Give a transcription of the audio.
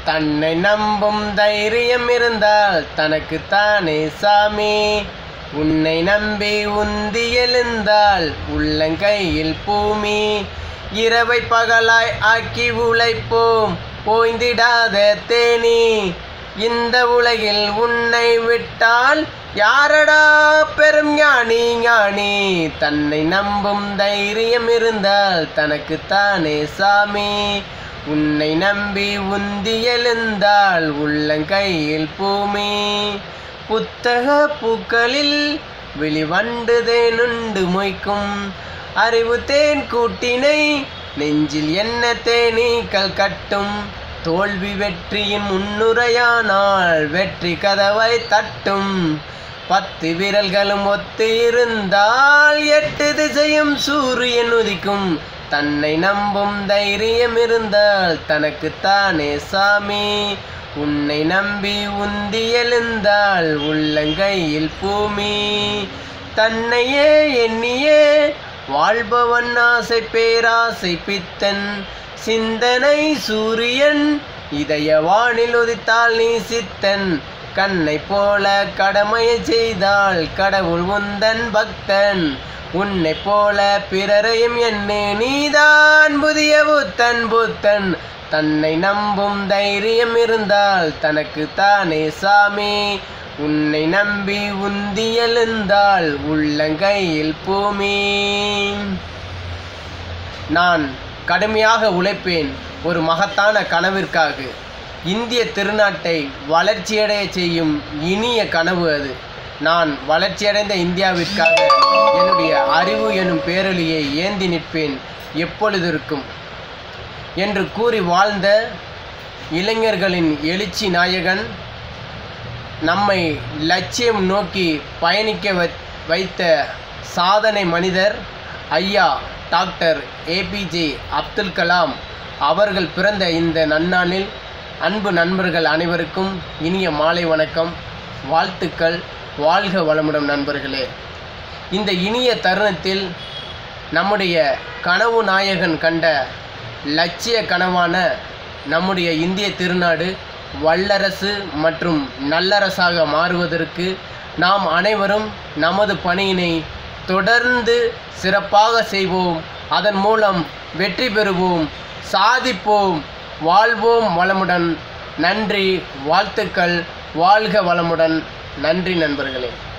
தன்னை நம்பும் தைரியம் இருந்தால் தனக்குத்தானே சாமி உன்னை நம்பி உந்தி எழுந்தால் உள்ளங்கையில் பூமி இரவை பகலாய் ஆக்கி உழைப்போம் ஓய்ந்திடாத தேனி இந்த உலகில் உன்னை விட்டால் யாரடா பெரும் ஞானி ஞானி தன்னை நம்பும் தைரியம் இருந்தால் தனக்குத்தானே சாமி உன்னை நம்பி உந்தி எழுந்தால் உள்ளங்கையில் பூமி புத்தக பூக்களில் வெளிவண்டு தேனுண்டு மொய்க்கும் அறிவு தேன் கூட்டினை நெஞ்சில் என்ன தேனீக்கள் கட்டும் தோல்வி வெற்றியின் முன்னுரையானால் வெற்றி கதவை தட்டும் பத்து விரல்களும் ஒத்து இருந்தால் எட்டு திசையும் சூரியன் உதிக்கும் தன்னை நம்பும் தைரியம் இருந்தால் தனக்குத்தானே சாமி உன்னை நம்பி உந்தி எழுந்தால் உள்ளங்கையில் பூமி தன்னையே எண்ணியே வாழ்பவன் ஆசை பேராசை பித்தன் சிந்தனை சூரியன் இதய வானில் உதித்தால் நீ சித்தன் கண்ணை போல கடமையை செய்தால் கடவுள் உந்தன் பக்தன் உன்னை போல பிறரையும் எண்ணு நீதான் புதிய புத்தன் புத்தன் தன்னை நம்பும் தைரியம் இருந்தால் தனக்கு தானே சாமி உன்னை நம்பி உந்தி எழுந்தால் உள்ளங்கையில் பூமி நான் கடுமையாக உழைப்பேன் ஒரு மகத்தான கனவிற்காக இந்திய திருநாட்டை வளர்ச்சியடைய செய்யும் இனிய கனவு அது நான் வளர்ச்சியடைந்த இந்தியாவிற்காக என்னுடைய அறிவு எனும் பேரொலியை ஏந்தி நிற்பேன் எப்பொழுதிருக்கும் என்று கூறி வாழ்ந்த இளைஞர்களின் எழுச்சி நாயகன் நம்மை லட்சியம் நோக்கி பயணிக்க வ- வைத்த சாதனை மனிதர் ஐயா டாக்டர் ஏபிஜே அப்துல் கலாம் அவர்கள் பிறந்த இந்த நன்னாளில் அன்பு நண்பர்கள் அனைவருக்கும் இனிய மாலை வணக்கம் வாழ்த்துக்கள் வாழ்க வளமுடன் நண்பர்களே இந்த இனிய தருணத்தில் நம்முடைய கனவு நாயகன் கண்ட லட்சிய கனவான நம்முடைய இந்திய திருநாடு வல்லரசு மற்றும் நல்லரசாக மாறுவதற்கு நாம் அனைவரும் நமது பணியினை தொடர்ந்து சிறப்பாக செய்வோம் அதன் மூலம் வெற்றி பெறுவோம் சாதிப்போம் வாழ்வோம் வளமுடன் நன்றி வாழ்த்துக்கள் வாழ்க வளமுடன் நன்றி நண்பர்களே